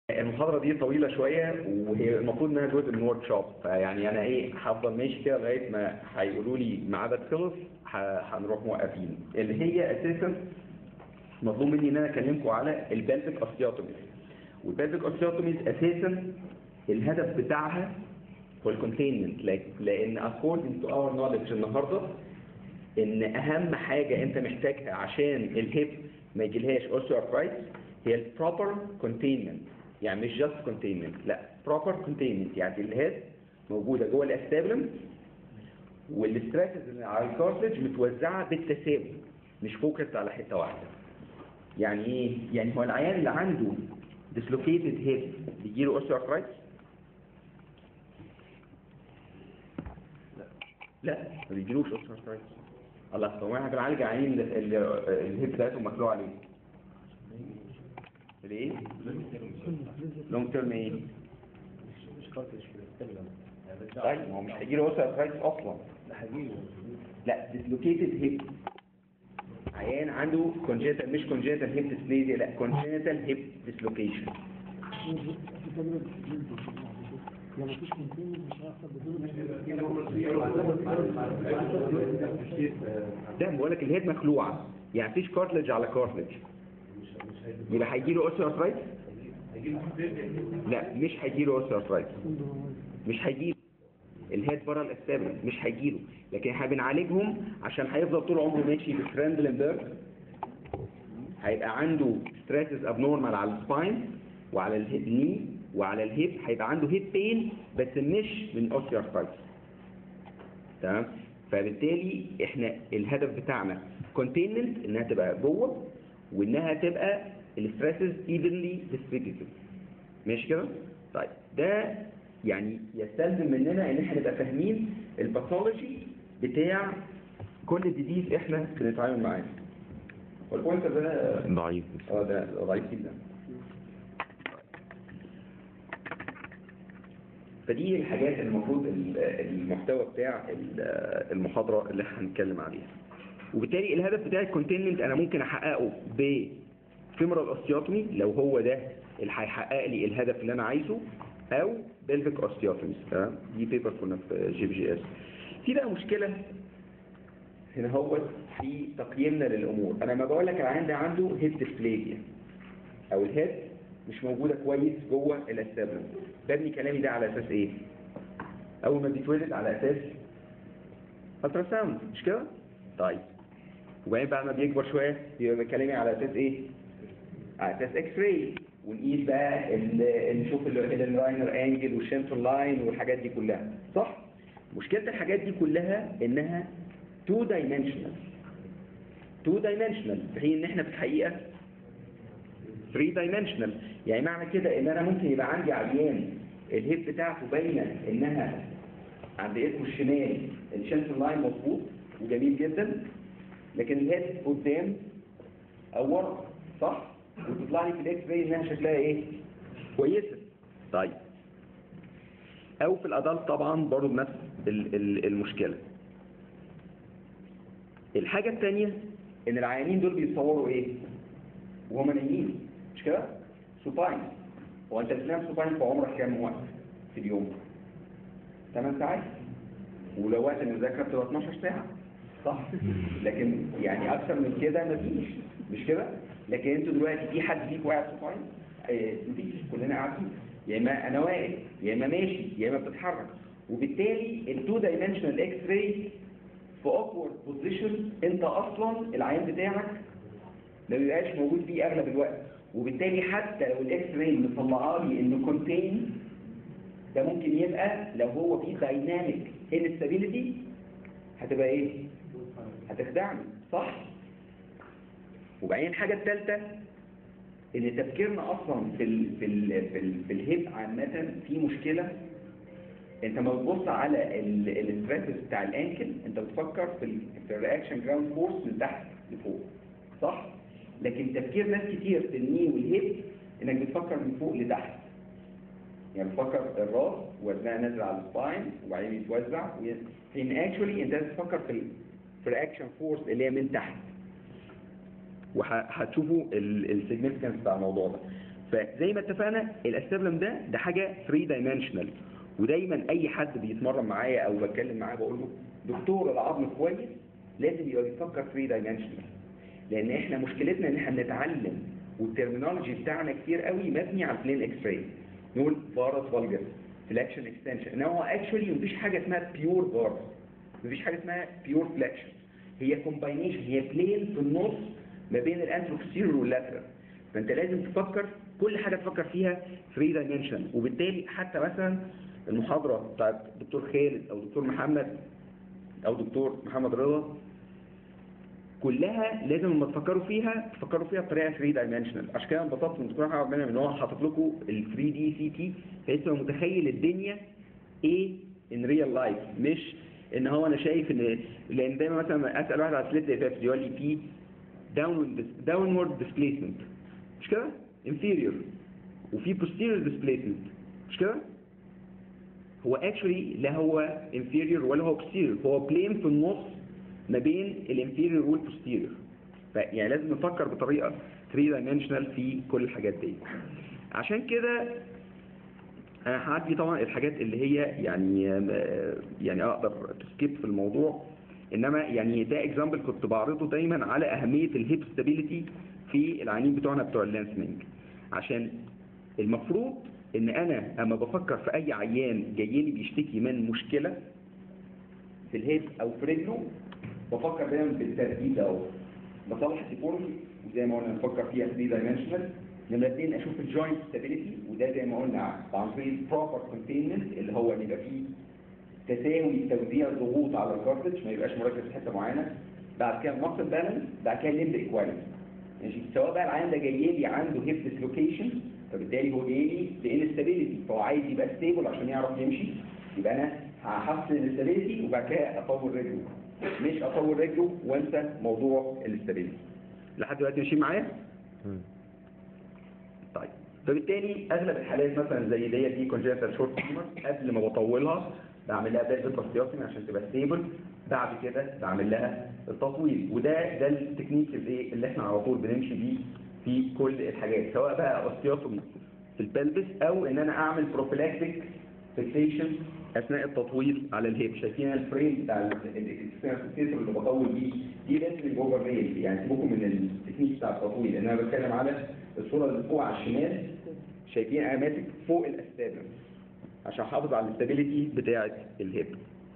المحاضرة دي طويلة شوية وهي المفروض انها جزء من ورك شوب فيعني انا ايه هفضل ماشي كده لغاية ما هيقولوا لي ميعادك خلص ه- هنروح موقفين اللي هي اساسا مطلوب مني ان انا اكلمكم على البلفيك اوستيوتوميز والبلفيك اوستيوتوميز اساسا الهدف بتاعها هو الكونتينمنت لان according to our knowledge النهارده ان اهم حاجة انت محتاجها عشان الهيب ما يجيلهاش osteoarthritis هي البروبر containment يعني مش just containment لا proper containment يعني الهيد موجودة جوه الاستابلم والستراتيز اللي على الكارتلج متوزعة بالتساوي مش فوكس على حتة واحدة يعني ايه؟ يعني هو العيان اللي عنده dislocated hip بيجيله osteoarthritis لا ما بيجيلوش osteoarthritis الله هو احنا بنعالج عيانين اللي- اللي الهيب بتاعتهم مخلوع عليه ليه؟ لونج تيرم ايه؟ طيب ما هو مش هيجيله اوستيوارثرايتس اصلا لا ديسلوكيتد هيب عيان عنده كونجيتال مش كونجيتال هيب ديسبليزيا لا كونجيتال هيب ديسلوكيشن لما فيش كونتينر مش هيحصل بدون ده بقول لك الهيد مخلوعه يعني مفيش كارتلج على كارتلج يبقى هيجيله اوستيوارثرايتس لا مش هيجيله اوستيوارثرايتس مش هيجيله الهيد بره الاستابل مش هيجيله لكن احنا بنعالجهم عشان هيفضل طول عمره ماشي بفرندلنبرج هيبقى عنده ستريسز ابنورمال على السباين وعلى الني وعلى الهيب هيبقى عنده هيب بين بس مش من اوستيوارثرايتس تمام فبالتالي احنا الهدف بتاعنا كونتينمنت انها تبقى جوه وانها تبقى الستريسز ايفنلي ديستريبيوتد ماشي كده طيب ده يعني يستلزم مننا ان احنا نبقى فاهمين الباثولوجي بتاع كل ديزيز احنا بنتعامل معاه والبوينتر ده ضعيف اه ده ضعيف جدا فدي الحاجات المفروض ال- المحتوى بتاع ال- المحاضرة اللي احنا هنتكلم عليها وبالتالي الهدف بتاع الكونتينمنت انا ممكن احققه بفيمورال اوستيوتومي لو هو ده اللي هيحقق لي الهدف اللي انا عايزه او بلفيك اوستيوتومي تمام دي بيبر كنا في جي بي جي اس في بقى مشكلة هنا هو في تقييمنا للامور انا ما بقول لك العيان ده عنده هيد ديسبليجيا او الهيد مش موجودة كويس جوه الاستابلم ببني كلامي ده على اساس ايه اول ما بيتولد على اساس الترا ساوند مش كده طيب وبعدين بعد ما بيكبر شويه بيبقى كلامي على اساس ايه على اساس اكس راي ونقيس بقى ال- نشوف اللاينر انجل والشنتر لاين والحاجات دي كلها صح مشكله الحاجات دي كلها انها تو دايمنشنال تو دايمنشنال في حين ان احنا في الحقيقه 3 دايمنشنال يعني معنى كده ان انا ممكن يبقى عندي عيان الهيب بتاعته باينه انها عند اسمه الشمال الشنتر لاين مظبوط وجميل جدا لكن الهيد قدام او ورا صح وتطلع لي في الاكس راي انها شكلها ايه كويسه طيب او في الادلت طبعا برضه بنفس ال- ال- المشكله الحاجه الثانيه ان العيانين دول بيتصوروا ايه وهم نايمين مش كده سوباين هو انت بتنام سوباين في عمرك كام وقت في اليوم 8 ساعات ولو وقت المذاكره بتبقى 12 ساعه صح لكن يعني اكثر من كده مفيش مش كده لكن انتوا دلوقتي في حد فيكم قاعد سوباين آه، مفيش كلنا قاعدين يا اما انا واقف يا اما ماشي يا اما بتتحرك وبالتالي التو دايمنشنال اكس راي في اوكورد بوزيشن انت اصلا العيان بتاعك ما بيبقاش موجود فيه اغلب الوقت وبالتالي حتى لو الاكس راي مطلعه لي انه كونتين ده ممكن يبقى لو هو فيه دايناميك انستابيليتي هتبقى ايه هتخدعني صح وبعدين الحاجه الثالثه ان تفكيرنا اصلا في ال في ال في, ال في الهيب عامه في مشكله انت ما بتبص على الاستراتيجي بتاع الانكل انت بتفكر في ال في الرياكشن جراوند فورس من تحت لفوق صح لكن تفكير ناس كتير في الني والهيب انك بتفكر من فوق لتحت يعني بتفكر الراس وزنها نازل على السباين وبعدين يتوزع ان اكشولي انت بتفكر في ال في الرياكشن فورس اللي هي من تحت وهتشوفوا السيجنفكانس بتاع الموضوع ده فزي ما اتفقنا الاستابلم ده ده حاجه 3 دايمنشنال ودايما اي حد بيتمرن معايا او بتكلم معاه بقول له دكتور العظم كويس لازم يبقى بيفكر 3 دايمنشنال لان احنا مشكلتنا ان احنا بنتعلم والترمينولوجي بتاعنا كتير قوي مبني على البلين اكس راي نقول فارس فالجر فليكشن اكستنشن انما هو اكشولي مفيش حاجه اسمها بيور فارس مفيش حاجه اسمها بيور فليكشن هي كومباينيشن هي بلين في النص ما بين الانتروكسيرور واللاترال فانت لازم تفكر كل حاجه تفكر فيها 3 دايمنشن وبالتالي حتى مثلا المحاضره بتاعت دكتور خالد او دكتور محمد او دكتور محمد رضا كلها لازم لما تفكروا فيها تفكروا فيها بطريقه 3 دايمنشنال عشان كده انبسطت من دكتور محمد منعم ان هو حاطط لكم ال 3 دي سي تي بحيث تبقى متخيل الدنيا ايه ان ريال لايف مش ان هو انا شايف ان لان دايما مثلا اسال واحد على سليت افكت يقول لي في داونورد ديسبيسمنت مش كده inferior وفي posterior displacement مش كده هو actually لا هو inferior ولا هو posterior هو plane في النص ما بين الانفيريور والبوستيريور يعني لازم نفكر بطريقة 3 dimensional في كل الحاجات دي عشان كده انا هعدي طبعا الحاجات اللي هي يعني يعني اقدر تسكيب في الموضوع انما يعني ده اكزامبل كنت بعرضه دايما على اهمية الهيب ستابيليتي في العيانين بتوعنا بتوع اللانسمنج عشان المفروض ان انا اما بفكر في اي عيان جاي لي بيشتكي من مشكلة في الهيب او في رجله بفكر دايما بالترتيب ده اهو بصلح الديفورمي وزي ما قلنا نفكر فيها 3 دايمنشنال نمرة اتنين اشوف الجوينت ستابيليتي وده زي ما قلنا عن طريق بروبر كونتينمنت اللي هو ان يبقى فيه تساوي توزيع الضغوط على الكارتج ما يبقاش مركز في حته معينه بعد كده ماسل بالانس بعد كده ليمب ايكواليتي ماشي سواء بقى العيان ده جاي لي عنده هيب ديسلوكيشن فبالتالي هو جاي لي بانستابيليتي فهو عايز يبقى ستيبل عشان يعرف يمشي يبقى انا هحسن الاستابيليتي وبعد كده اطور رجله مش اطور رجله وانسى موضوع الاستابيليتي لحد دلوقتي ماشيين معايا؟ طيب فبالتالي اغلب الحالات مثلا زي ديت دي كونجنتال شورت تيومر قبل ما بطولها بعمل لها بيرفكت باستيوتومي عشان تبقى ستيبل بعد كده بعمل لها التطويل وده ده التكنيك اللي, اللي احنا على طول بنمشي بيه في كل الحاجات سواء بقى اوستيوتومي في البلبس او ان انا اعمل بروفيلاكتيك فيكسيشن اثناء التطويل على الهيب شايفين الفريم بتاع الاكستنسور اللي بطول بيه دي لازم اوفر ريل يعني سيبكم من التكنيك بتاع التطويل انا بتكلم على الصوره اللي فوق على الشمال شايفين انا ماسك فوق الاستابل عشان احافظ على الاستابيليتي بتاعه الهيب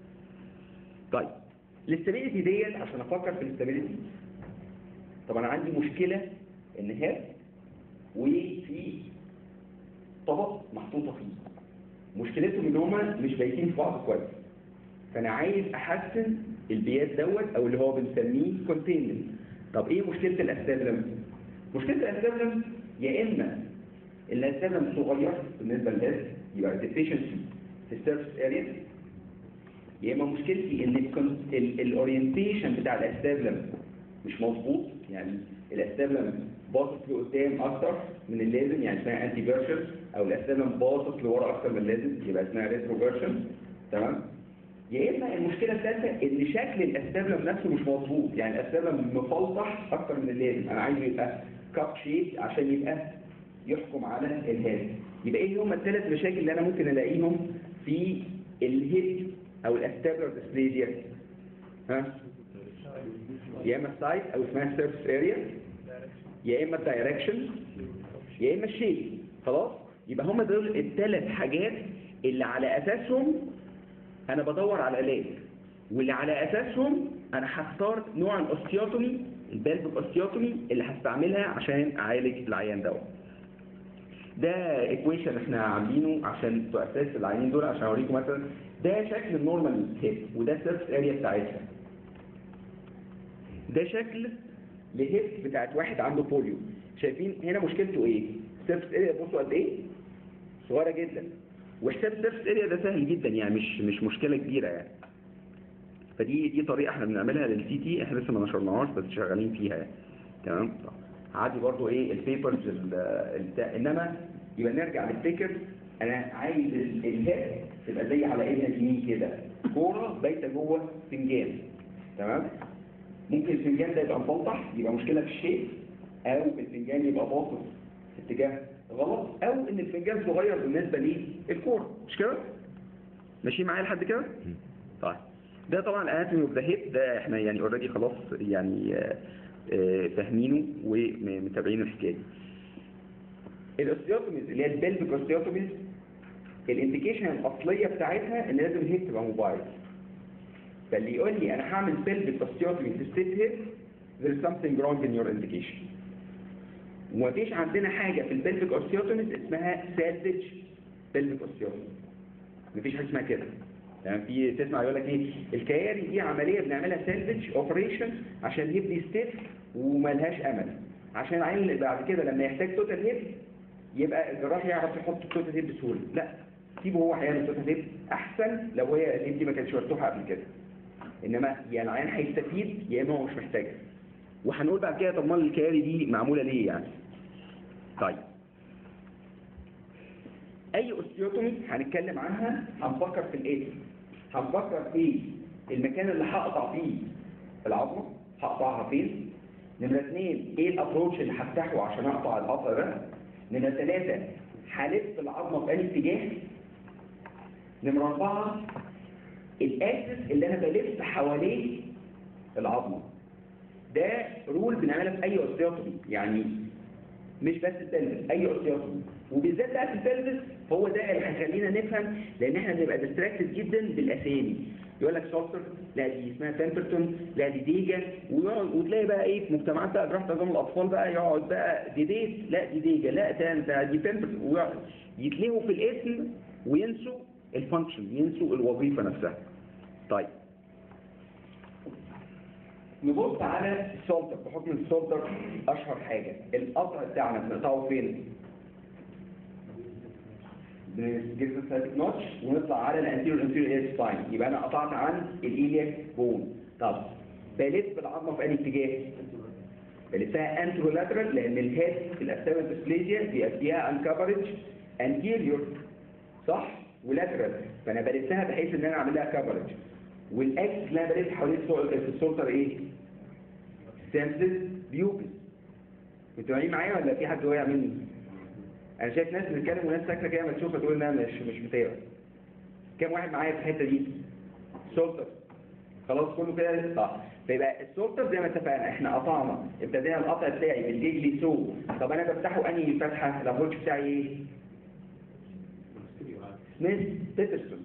طيب الاستابيليتي ديت عشان افكر في الاستابيليتي طب انا عندي مشكله ان هيب وفي طبق محطوطه فيه مشكلتهم ان هما مش بايتين في بعض كويس فانا عايز احسن البيات دوت او اللي هو بنسميه كونتينمنت طب ايه مشكله الاستابلم مشكله الاستابلم يا اما الاستابلم صغير بالنسبه للهيب يبقى deficiency في السيرفس اريا يا اما مشكلتي ان الاورينتيشن بتاع الاستابلم مش مظبوط يعني الاستابلم باصص لقدام اكتر من اللازم يعني اسمها انتي فيرشن او الاستابلم باصص لورا اكتر من اللازم يبقى اسمها ريترو فيرشن تمام يا اما المشكله الثالثه ان شكل الاستابلم نفسه مش مظبوط يعني الاستابلم مفلطح اكتر من اللازم انا عايزه يبقى كاب شيب عشان يبقى يحكم على الهيد يبقى ايه هم الثلاث مشاكل اللي انا ممكن الاقيهم في الهيد او الاستابلر ديسبليزيا ها يا اما السايت او اسمها سيرفس اريا يا اما الدايركشن يا اما الشيب خلاص يبقى هم دول الثلاث حاجات اللي على اساسهم انا بدور على علاج واللي على اساسهم انا هختار نوع الاوستيوتومي البلفيك اوستيوتومي اللي هستعملها عشان اعالج العيان دوت ده ايكويشن احنا عاملينه عشان تؤسس العينين دول عشان اوريكم مثلا ده شكل النورمال هيب وده السيرفس اريا بتاعتها ده شكل لهيب بتاعت واحد عنده بوليو شايفين هنا مشكلته ايه السيرفس اريا بصوا قد ايه صغيره جدا وحساب السيرفس اريا ده سهل جدا يعني مش مش مشكله كبيره يعني فدي دي طريقه احنا بنعملها للسي تي احنا لسه ما نشرناهاش بس شغالين فيها يعني تمام عادي برضو ايه البيبرز بتاع انما يبقى نرجع نفتكر انا عايز الهيد تبقى زي على ايدنا اليمين كده كوره بايته جوه فنجان تمام ممكن الفنجان ده يبقى مفلطح يبقى مشكله في الشيب او الفنجان يبقى باصص في اتجاه غلط او ان الفنجان صغير بالنسبه للكوره مش كده ماشيين معايا لحد كده طيب ده طبعا الاناتومي اوف ذا هيب ده احنا يعني اوريدي خلاص يعني آه، آه، فاهمينه ومتابعين الحكايه دي الاوستيوتوميز اللي هي البلفيك اوستيوتوميز الانديكيشن الاصليه بتاعتها ان لازم الهيب تبقى موبايل فاللي يقول لي انا هعمل بلفيك اوستيوتومي في ستيت هيب there is something wrong in your indication ومفيش عندنا حاجة في البلفيك اوستيوتوميز اسمها سالفج بلفيك اوستيوتومي مفيش حاجة اسمها كده يعني في تسمع يقول لك ايه الكياري دي عملية بنعملها سالفج اوبريشن عشان يبني ستيف وملهاش امل عشان العين اللي بعد كده لما يحتاج توتال هيب يبقى الجراح يعرف يحط التوتال هيب بسهولة لا سيبه هو هيعمل التوتال هيب احسن لو هي الهيب دي ما كانتش مفتوحة قبل كده انما يا العين هيستفيد يا اما هو مش محتاجها وهنقول بعد كده طب امال الكياري دي معمولة ليه يعني طيب اي اوستيوتومي هنتكلم عنها هنفكر في الايه هنفكر في المكان اللي هقطع فيه العظمه هقطعها فين نمرة اثنين ايه الابروتش اللي هفتحه عشان اقطع القطع ده نمرة ثلاثة هلف العظمه في اي اتجاه نمرة أربعة الاسس اللي انا بلف حواليه العظمه ده رول بنعملها في اي اوستيوتومي يعني مش بس البلفس اي اوستيوتومي وبالذات بقى في البلفس هو ده اللي هيخلينا نفهم لان احنا بنبقى ديستراكتد جدا بالاسامي يقول لك سولتر لا دي اسمها بامبرتون لا دي ديجا ويقعد وتلاقي بقى ايه في مجتمعات بقى جراحه عظام الاطفال بقى يقعد بقى دي ديت لا دي ديجا لا ده ده دي بامبرتون ويقعد يتلهوا في الاسم وينسوا الفانكشن ينسوا الوظيفه نفسها طيب نبص على السولتر بحكم السولتر اشهر حاجة القطع بتاعنا بنقطعه فين بنجيب الثلاث نوتش ونطلع على الانتيريور انتيريور اير سباين يبقى انا قطعت عن الايلياك بون طب بلف العظمه في اي اتجاه بلفها انترولاترال لان الهيد في الاسباب ديسبليزيا بيبقى فيها انكفرج انتيريور صح ولاترال فانا بلفها بحيث ان انا اعمل لها كفرج والاكس اللي انا بلف حوالين السو- السولتر ايه سامسز بيوبس انتوا معايا معايا ولا في حد واقع مني انا شايف ناس بتتكلم وناس ساكته كده ما تشوفها تقول انها مش مش متابع كام واحد معايا في الحته دي سولتر خلاص كله كده اه فيبقى السولتر زي ما اتفقنا احنا قطعنا ابتدينا القطع بتاعي بالجيجلي سو طب انا بفتحه انهي فتحه الابروتش بتاعي ايه سميث بيترسون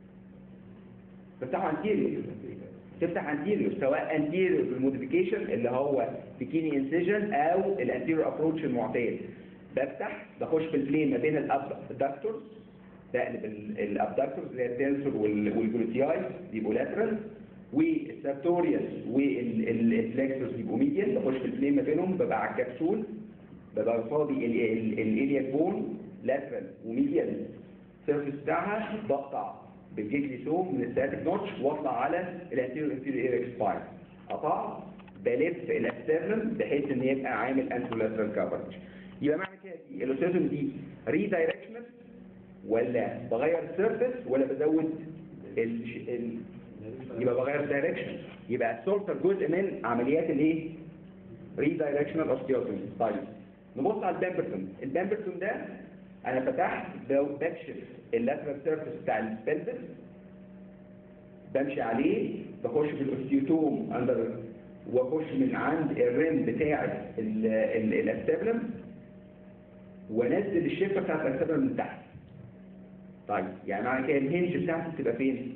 بفتحه انتيريور تفتح انتيريور سواء انتيريور بالموديفيكيشن اللي هو بيكيني انسيجن او الانتيريور ابروتش المعتاد بفتح بخش في البلين ما بين الابدكتورز بقلب الابدكتورز اللي هي التنسور والجلوتياي بيبقوا لاترال والسارتوريوس والفلكسورز بيبقوا ميديال بخش في البلين ما بينهم ببقى على الكبسول ببقى قصادي الالياك بون لاترال وميديال السيرفيس بتاعها بقطع بالجيجلي سوم من الساتيك نوتش واطلع على الانتيريور انتيريور ايركس سباين قطع بلف الاسترنم بحيث ان يبقى عامل انترولاترال كفرج يبقى معنى كده دي الاوستيزم دي ريدايركشنال ولا بغير السيرفيس ولا بزود ال... ال... يبقى بغير الدايركشن يبقى السولتر جزء من عمليات الايه ريدايركشنال اوستيوتومي طيب نبص على البامبرتون البامبرتون ده انا فتحت ب- بكشف اللاترال سيرفيس بتاع البلفس بمشي عليه بخش في الاوستيوتوم اندر واخش من عند الريم بتاع ال- ال- الاستابلم وانزل الشفه بتاعت الاستابلم من تحت طيب يعني معنى كده الهنج بتاعته بتبقى فين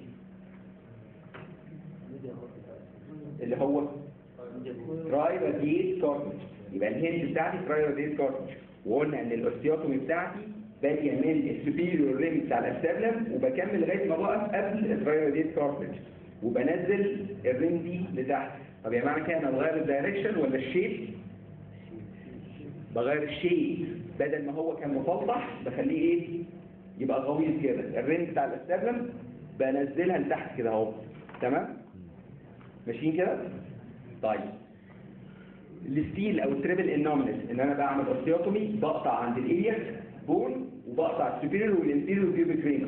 اللي هو تراي راديت كارتج يبقى الهنج بتاعتي تراي راديت كارتج وقلنا ان الاوستيوتومي بتاعتي باديه من السوبيريور ريم بتاع الاستابلم وبكمل لغايه ما بقف قبل التراي راديت كارتج وبنزل الريم دي لتحت طب يا معنى كده انا بغير الدايركشن ولا الشيب بغير الشيب بدل ما هو كان مفلطح بخليه ايه يبقى غويط كده الريم بتاع الاستابلم بنزلها لتحت كده اهو تمام ماشيين كده طيب الستيل او التريبل انومينس ان انا بعمل اوستيوتومي بقطع عند الالياك بون وبقطع السوبيريور والانتيريور بيوبيك رينس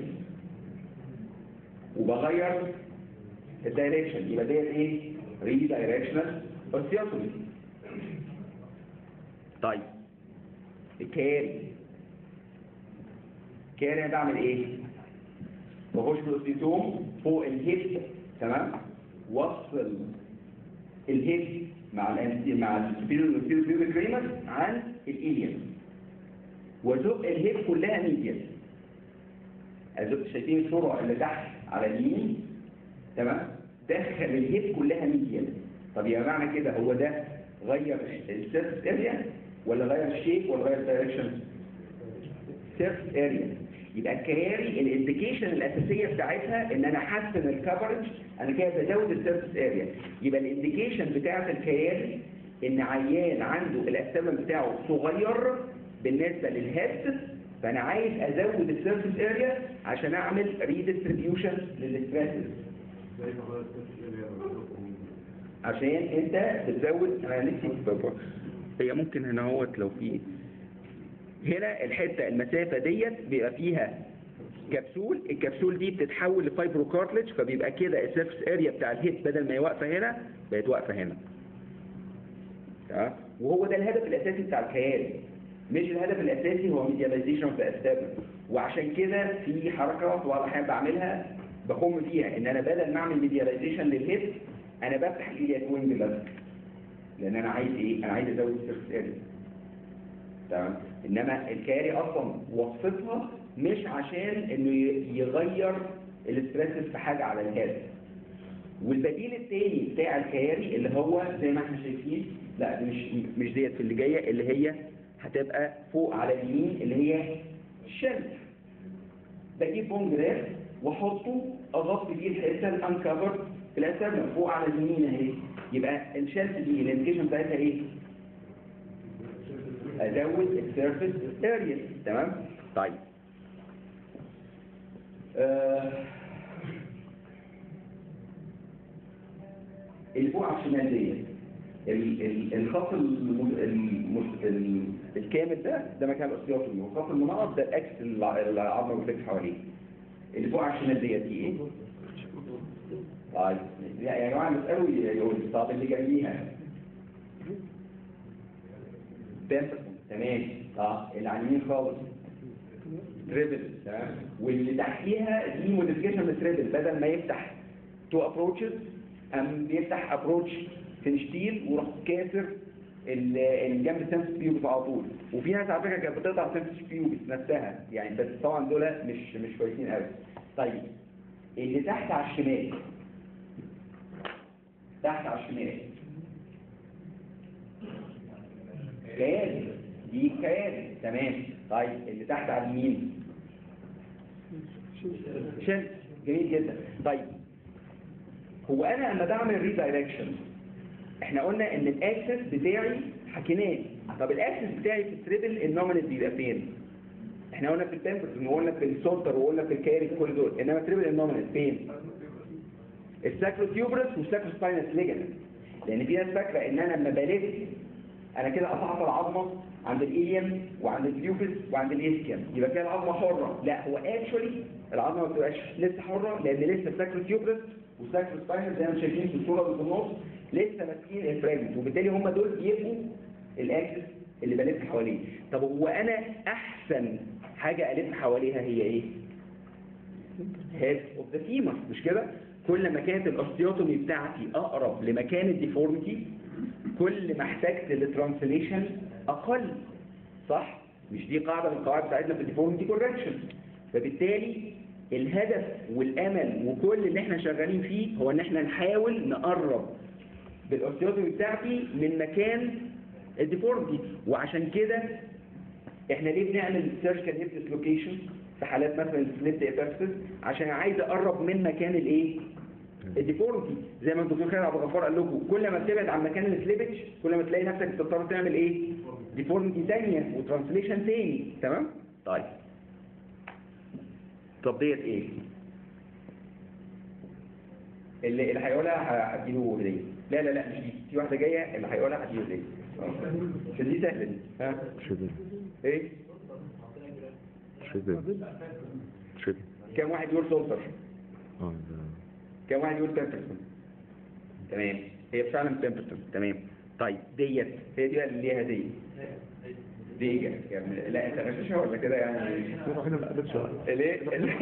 وبغير الدايركشن يبقى ديت ايه ري دايركشنال اوستيوتومي طيب الكاري كاري انا بعمل ايه بخش بالاوستيوتوم فوق الهيب تمام وصل الهيب مع ال مع السبيرو كريمر عن الاليم وزق الهيب كلها ميديال أزق شايفين الصورة اللي تحت على اليمين تمام دخل الهيب كلها ميديال طب يا معنى كده هو ده غير السيرفس اريا ولا غير الشيب ولا غير الدايركشن سيرفس اريا يبقى الكياري الانديكيشن الاساسيه بتاعتها ان انا احسن الكفرج انا كده بزود السيرفس اريا يبقى الانديكيشن بتاعت الكياري ان عيان عنده الاستمن بتاعه صغير بالنسبه للهيد فانا عايز ازود السيرفس اريا عشان اعمل ريديستريبيوشن للستريسز عشان انت بتزود انا نسيت هي ممكن هنا اهوت لو في هنا الحته المسافه ديت بيبقى فيها كبسول الكبسول دي بتتحول لفايبرو كارتلج فبيبقى كده السيرفس اريا بتاع الهيد بدل ما هي واقفه هنا بقت واقفه هنا تمام وهو ده الهدف الاساسي بتاع الخيال مش الهدف الاساسي هو ميدياليزيشن في استابل وعشان كده في حركه بعض الاحيان بعملها بقوم فيها ان انا بدل ما اعمل ميدياليزيشن للهيد انا بفتح الايلياك وينج بس لان انا عايز ايه انا عايز ازود السيرفس اريا تمام انما الكاري اصلا وصفتها مش عشان انه يغير الاستريسز في حاجه على الهاد والبديل الثاني بتاع الكياري اللي هو زي ما احنا شايفين لا دي مش مش ديت في اللي جايه اللي هي هتبقى فوق على اليمين اللي هي شلف بجيب بونج راس واحطه اغطي بيه الحته الانكفر في الاسفل فوق على اليمين اهي يبقى الشلف دي الانديكيشن بتاعتها ايه؟ ازود السيرفيس اريا تمام؟ طيب آه اللي فوق على الشمال ديت ال- ال- الخط الم- الم- ال- الكامل ده ده مكان الاوستيوتومي والخط المنقط ده الاكس الع- العظمه بتلف حواليه اللي فوق على الشمال ديت دي ايه؟ طيب لا يا جماعه مسألوا يقول طب اللي جنبيها بيرفكت تمام اه اللي على اليمين خالص تريبل تمام واللي تحتيها دي موديفيكيشن للتريبل بدل ما يفتح تو ابروتشز ام بيفتح ابروتش فينشتيل وراح كاسر ال- الجنب سنس بيوبس على طول وفي ناس على فكره كانت بتقطع سنس بيوبس نفسها يعني بس طبعا دول مش مش كويسين قوي طيب اللي تحت على الشمال تحت على الشمال كيان دي كيان تمام طيب اللي تحت على اليمين شمس جميل جدا طيب هو انا لما بعمل ريدايركشن احنا قلنا ان الاكسس بتاعي حكيناه طب الاكسس بتاعي في التريبل النومينال بيبقى فين احنا قلنا في التمبرز وقلنا في السولتر وقلنا في الكاري في كل دول انما التريبل النومينال فين الساكروتيوبرس والساكروسباينس ليجمنت لان في ناس فاكره ان انا لما بلف انا كده قطعت العظمه عند الايليم وعند البيوبس وعند الاسكيم يبقى كده العظمه حره لا هو اكشولي العظمه ما بتبقاش لسه حره لان لسه الساكروتيوبرس والساكروسباينس زي ما شايفين في الصوره اللي في النص لسه ماسكين الفراجمنت وبالتالي هم دول بيبقوا الاكسس اللي بلف حواليه طب هو انا احسن حاجه الف حواليها هي ايه هيد اوف ذا فيمر مش كده كل ما كانت الاوستيوتومي بتاعتي اقرب لمكان الديفورميتي كل ما احتجت للترانسليشن اقل صح مش دي قاعده من القواعد بتاعتنا في الديفورميتي كوركشن فبالتالي الهدف والامل وكل اللي احنا شغالين فيه هو ان احنا نحاول نقرب بالاوستيوتومي بتاعتي من مكان الديفورميتي وعشان كده احنا ليه بنعمل سيرجيكال هيب ديسلوكيشن في حالات مثلا السليت ابسس عشان عايز اقرب من مكان الايه الديفورميتي زي ما الدكتور خالد عبد الغفار قال لكم كل ما بتبعد عن مكان السليبج كل ما تلاقي نفسك بتضطر تعمل ايه ديفورميتي ثانيه وترانسليشن ثاني تمام طيب طب ديت ايه اللي اللي هيقولها هديله هديه لا لا لا مش دي في واحده جايه اللي هيقولها هديله هديه آه. عشان دي سهله دي ها شبه ايه شبه شبه كم واحد يقول سولتر اه ده كم واحد يقول بيمبرتون تمام هي فعلا بيمبرتون تمام طيب ديت هي دي بقى اللي ليها هديه ديجا يعني لا انت غشاشة ولا كده يعني هنا ما قابلتش ليه؟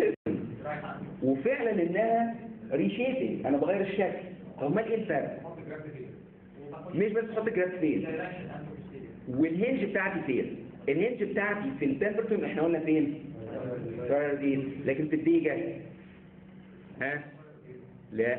وفعلا انها ريشيبنج انا بغير الشكل طب امال ايه الفرق؟ مش بس تحط جراف فين والهنج بتاعتي فين؟ الهنج بتاعتي في البامبرتون احنا قلنا فين؟ فين لكن في الديجا ها؟ لا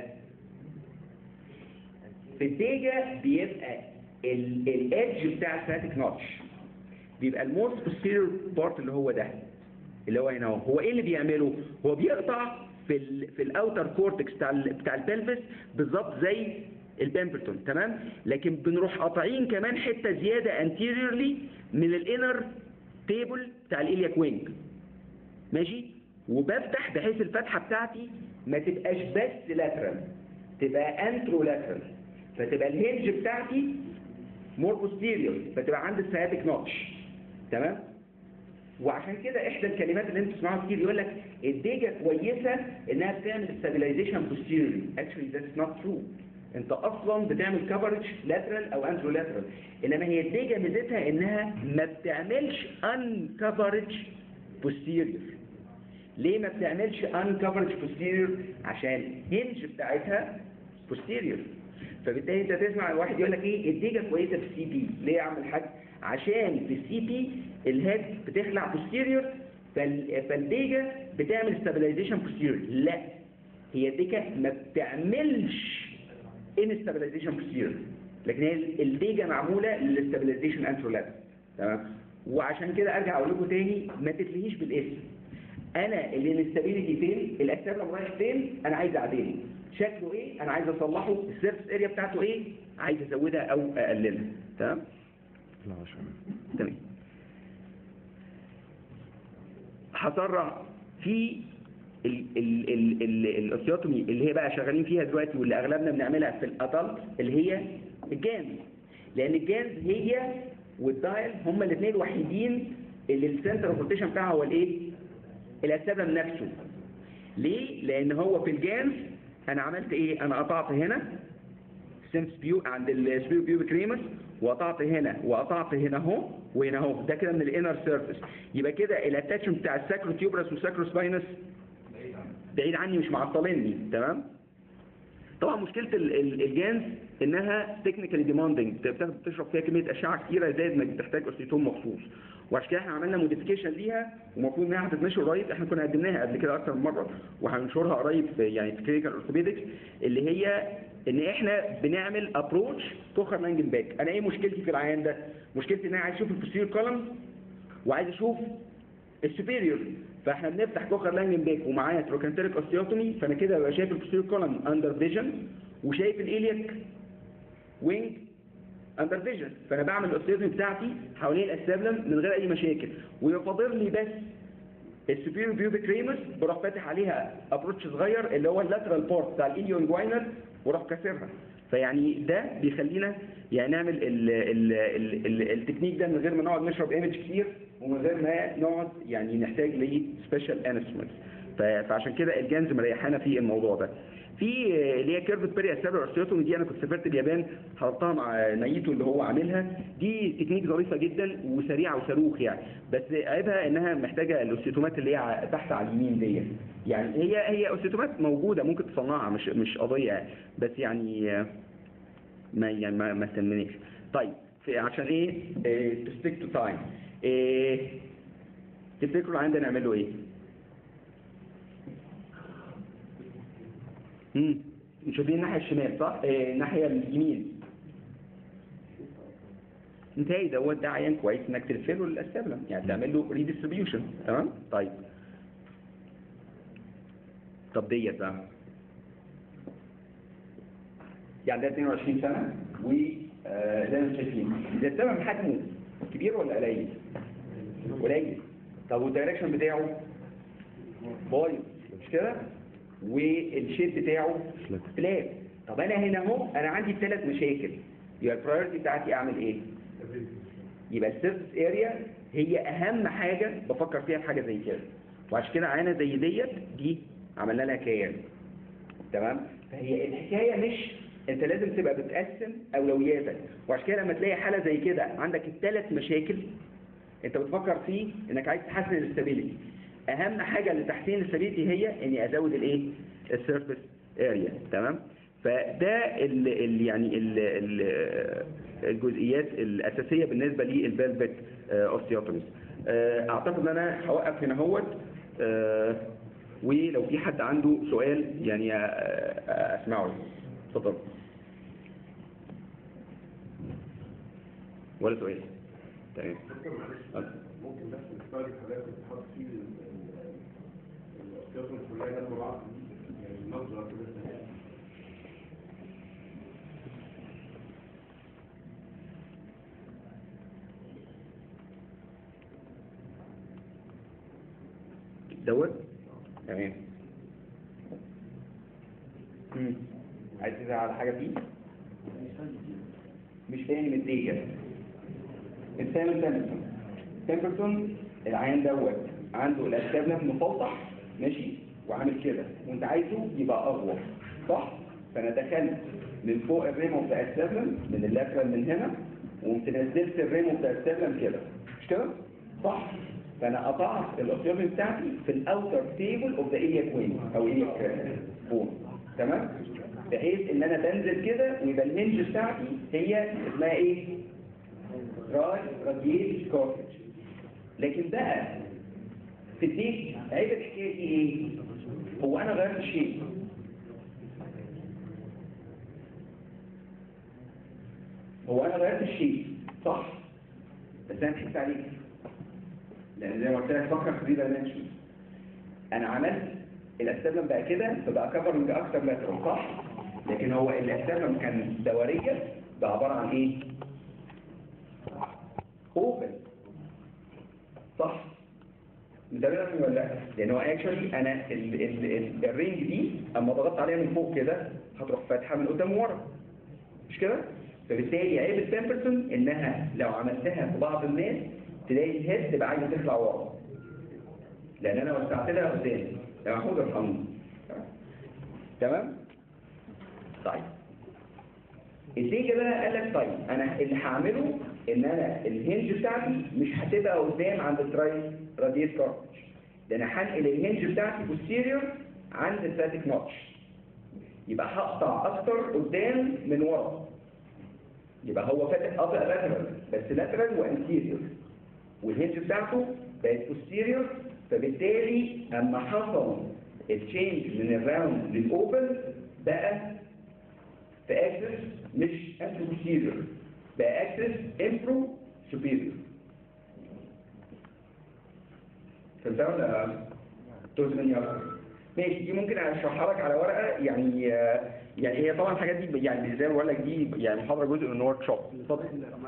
في الديجا بيبقى الادج بتاع الفاتك نوتش بيبقى الموست posterior بارت اللي هو ده اللي هو هنا اهو هو ايه اللي بيعمله هو بيقطع في ال في الاوتر كورتكس بتاع ال بتاع البلفس بالظبط زي البامبرتون تمام لكن بنروح قاطعين كمان حته زياده انتيريورلي من الانر تيبل بتاع الالياك وينج ماشي وبفتح بحيث الفتحه بتاعتي ما تبقاش بس لاترال تبقى انترو لاترال فتبقى الهنج بتاعتي مور بوستيريور فتبقى عند السياتيك نوتش تمام وعشان كده احدى الكلمات اللي انتوا تسمعوها كتير يقول لك الديجا كويسه انها بتعمل stabilization posteriorly actually that's not true انت اصلا بتعمل coverage lateral او anterolateral انما هي الديجا ميزتها انها ما بتعملش uncoverage posterior ليه ما بتعملش uncoverage posterior عشان هنج بتاعتها posterior فبالتالي انت تسمع الواحد يقول لك ايه الديجا كويسه في السي بي ليه يا عم الحاج عشان في السي بي الهيد بتخلع بوستيريور فال... فالديجا بتعمل ستابلايزيشن بوستيريور لا هي الديجا ما بتعملش ان ستابلايزيشن بوستيريور لكن هي الديجا معموله للستابلايزيشن انترولاب تمام وعشان كده ارجع اقول لكم تاني ما تتلهيش بالاسم انا اللي الانستابيليتي فين الاكتاب لما رايح فين انا عايز اعدله شكله ايه انا عايز اصلحه السيرفس اريا بتاعته ايه عايز ازودها او اقللها تمام لا عشان تمام هسرع في ال ال ال ال الاوسيوتومي اللي هي بقى شغالين فيها دلوقتي واللي اغلبنا بنعملها في الادلت اللي هي الجانز لان الجانز هي والدايل هما الاثنين الوحيدين اللي السنتر اوف روتيشن بتاعها هو الايه الاسبلم نفسه ليه لان هو في الجانز انا عملت ايه انا قطعت هنا سيمس بيو عند السبيو بيوبيك ريمس وقطعت هنا وقطعت هنا اهو وهنا اهو ده كده من الانر سيرفيس يبقى كده الاتاتشمنت بتاع الساكرو تيوبرس والساكرو سباينس بعيد عني مش معطلني تمام طبعا مشكله ال- ال- الجانز انها تكنيكالي ديماندنج بتشرب فيها كميه اشعه كتيره زائد انك بتحتاج اوسيتوم مخصوص وعشان كده احنا عملنا موديفيكيشن ليها ومفروض انها هتتنشر قريب احنا كنا قدمناها قبل كده اكتر من مره وهننشرها قريب في يعني في كلينيكال اورثوبيدكس اللي هي ان احنا بنعمل ابروتش كوخر لانجن باك انا ايه مشكلتي في العيان ده مشكلتي ان انا عايز اشوف البوستيريور كولم وعايز اشوف السوبيريور فاحنا بنفتح كوخر لانجن باك ومعايا تروكانتريك اوستيوتومي فانا كده ببقى شايف البوستيريور كولم اندر فيجن وشايف الالياك وينج اندر فيجن فانا بعمل الاوستيوتومي بتاعتي حوالين الاسبلم من غير اي مشاكل ويفضل لي بس السوبيريور بيوبيك ريمس بروح فاتح عليها ابروتش صغير اللي هو اللاترال بورت بتاع الاليو انجوينر وراح كاسرها فيعني ده بيخلينا يعني نعمل ال ال ال ال التكنيك ده من غير ما نقعد نشرب ايمج كتير ومن غير ما نقعد يعني نحتاج لسبيشال انسترومنتس فعشان كده الجانز مريحانا في الموضوع ده في اللي هي كيرفت بيري اسابر ارسيوتومي دي انا كنت سافرت اليابان حضرتها مع نايتو اللي هو عاملها دي تكنيك ظريفه جدا وسريعه وصاروخ يعني بس عيبها انها محتاجه الاوسيتومات اللي هي تحت على اليمين دي يعني هي هي اوسيتومات موجوده ممكن تصنعها مش مش قضيه يعني بس يعني ما يعني ما ما تهمنيش طيب في عشان ايه تو ستيك تو تايم تفتكروا عندنا نعمل له ايه امم شايفين الناحيه الشمال صح إيه الناحيه اليمين انتهي دوت ده عيان كويس انك تلفله للاستابلم يعني تعمل له ريديستريبيوشن تمام طيب طب ديت بقى يعني ده 22 سنه و آه، زي ما انتم شايفين ده السبب حجمه كبير ولا قليل؟ قليل طب والدايركشن بتاعه بايظ مش كده؟ والشيب بتاعه فلات طب انا هنا اهو انا عندي ثلاث مشاكل يبقى البرايورتي بتاعتي اعمل ايه يبقى السيرفس اريا هي اهم حاجه بفكر فيها في حاجه زي كده وعشان كده عينه زي ديت دي عملنا لها كيان تمام فهي الحكايه مش انت لازم تبقى بتقسم اولوياتك وعشان كده لما تلاقي حاله زي كده عندك الثلاث مشاكل انت بتفكر فيه انك عايز تحسن الاستابيليتي اهم حاجه لتحسين الاستابيليتي هي اني ازود الايه السيرفيس اريا تمام فده ال ال يعني ال ال الجزئيات الاساسيه بالنسبه للفالفيت اوستيوتوميز اعتقد ان انا هوقف هنا اهوت آه، ولو في حد عنده سؤال يعني آه، آه، اسمعه اتفضل ولا سؤال تمام ممكن بس نختار حضرتك تحط فيه الاختيارات كلها جنب بعض يعني النظرة كده دوت تمام مم. عايز تزعل على حاجه فيه مش فاهم ازاي الثامن تمبرسون تمبرسون العيان دوت عنده الاستابلس مفوضح ماشي وعامل كده وانت عايزه يبقى اغوى صح فانا دخلت من فوق الريمو بتاع السبلم من اللاترال من هنا وقمت نزلت الريمو بتاع السبلم كده مش كده صح فانا قطعت الاوبجكت بتاعتي في الاوتر تيبل اوف ذا ايليا كوين او ايليا بون تمام بحيث ان انا بنزل كده ويبقى الهنج بتاعتي هي اسمها ايه راي رادييت كورتج لكن بقى في الديك عيب الحكايه دي ايه هو انا غيرت شيء هو انا غيرت الشيء صح بس انا ضحكت عليك لان زي ما قلت لك فكر في دايمنشن انا عملت الاستبلم بقى كده فبقى كفرنج اكتر لاترال صح لكن هو الاستبلم كان دوريه بقى عباره عن ايه اوبن صح متابعنا ولا لا لان هو اكشولي انا ال ال ال الرينج دي اما ضغطت عليها من فوق كده هتروح فاتحه من قدام ورا مش كده فبالتالي عيب التمبرسون انها لو عملتها في بعض الناس تلاقي الهيد تبقى عايزه تطلع ورا لان انا وسعت لها قدام يا محمود ارحمني تمام طيب الديجا بقى قال لك طيب انا اللي هعمله ان انا الهنج بتاعتي مش هتبقى قدام عند التراي راديت كارتج ده انا هنقل الهنج بتاعتي بوستيريور عند الفاتيك نوتش يبقى هقطع اكتر قدام من ورا يبقى هو فاتح ابقى لاترال بس لاترال وانتيريور والهنج بتاعته بقت بوستيريور فبالتالي اما حصل التشينج من الراوند للاوبن بقى في اكسس مش انترو بوستيريور بقى اكسس انترو سوبيريور فهمتها ولا توزن مني اكتر ماشي دي ممكن اشرحها لك على ورقه يعني يعني هي طبعا الحاجات دي يعني زي ما بقول لك دي يعني محاضره جزء من ورك شوب اتفضل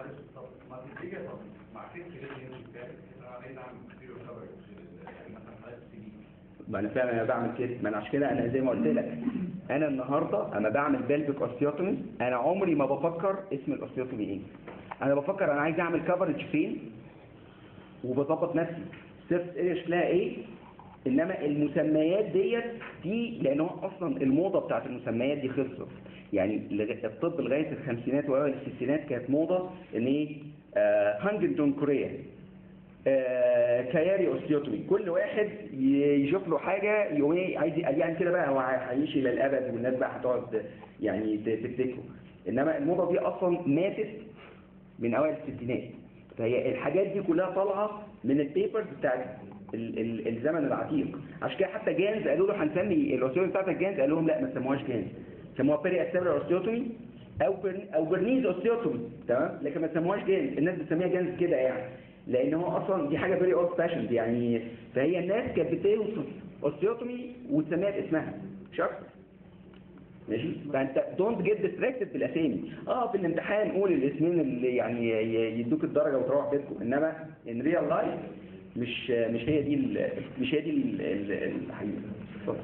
ما انا فعلا انا بعمل كده ما انا عشان كده انا زي ما قلت لك انا النهارده انا بعمل بلفيك اوستيوتومي انا عمري ما بفكر اسم الاوستيوتومي ايه انا بفكر انا عايز اعمل كفرج فين وبظبط نفسي سيرفس اريا شكلها ايه انما المسميات ديت دي لان هو اصلا الموضه بتاعت المسميات دي خلصت يعني لغ- الطب لغايه الخمسينات واوائل الستينات كانت موضه ان ايه آه هانجنتون كوريا آه كياري اوستيوتومي كل واحد ي- يشوف له حاجه يقوم ايه عايز قال يعني كده بقى هو هيعيش الى الابد والناس بقى هتقعد يعني ت- تفتكره انما الموضه دي اصلا ماتت من اوائل الستينات فهي الحاجات دي كلها طالعه من البيبرز بتاعت ال ال الزمن العتيق عشان كده حتى جانز قالوا له هنسمي الاوستيوتومي بتاعتك جانز قال لهم لا ما تسموهاش جانز سموها بيري استابلر اوستيوتومي او برن او برنيز اوستيوتومي تمام لكن ما تسموهاش جانز الناس بتسميها جانز كده يعني لان هو اصلا دي حاجه فيري اولد فاشند يعني فهي الناس كانت بتوصف اوستيوتومي وتسميها باسمها مش اكتر ماشي فانت دونت جيت ديستراكتد بالاسامي اه في الامتحان قول الاسمين اللي يعني ي- يدوك الدرجه وتروح بيتكم انما ان ريال لايف مش مش هي دي ال- مش هي دي ال- ال- الحقيقه اتفضل.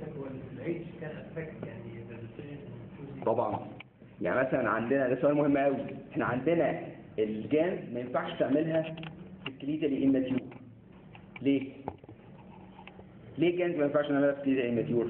طبعا يعني مثلا عندنا ده سؤال مهم قوي احنا عندنا الجان ما ينفعش تعملها في الكليتالي اماتيور ليه ليه الجانز ما ينفعش نعملها في الكليتالي اماتيور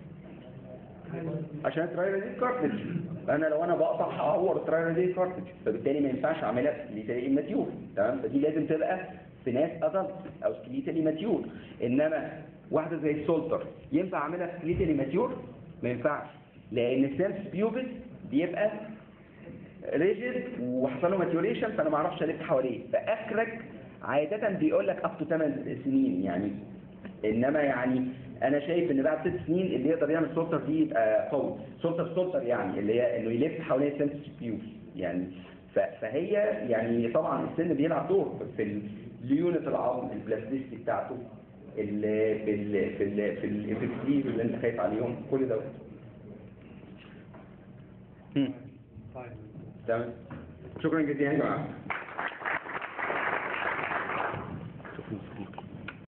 عشان الترايراديت كارتج انا لو انا بقطع هعور الترايراديت كارتج فبالتالي ما ينفعش اعملها في الكليتالي اماتيور تمام فدي لازم تبقى في ناس ادلت او سكليتالي ماتيور انما واحده زي السولتر ينفع اعملها في سكليتالي ماتيور ما ينفعش لان السيمس بيوبس بيبقى ريجيد وحصل له ماتيوريشن فانا ما اعرفش الف حواليه فاخرك عاده بيقول لك اب تو 8 سنين يعني انما يعني انا شايف ان بعد ست سنين اللي يقدر يعمل سولتر دي يبقى قوي سولتر سولتر يعني اللي هي انه يلف حوالين السيمس بيوبس يعني ف- فهي يعني طبعا السن بيلعب دور في اليونت العظم البلاستيستي بتاعته ال في ال في ال في الافكتيف اللي انت خايف عليهم كل ده هم. تمام شكرا جزيلا يا جماعه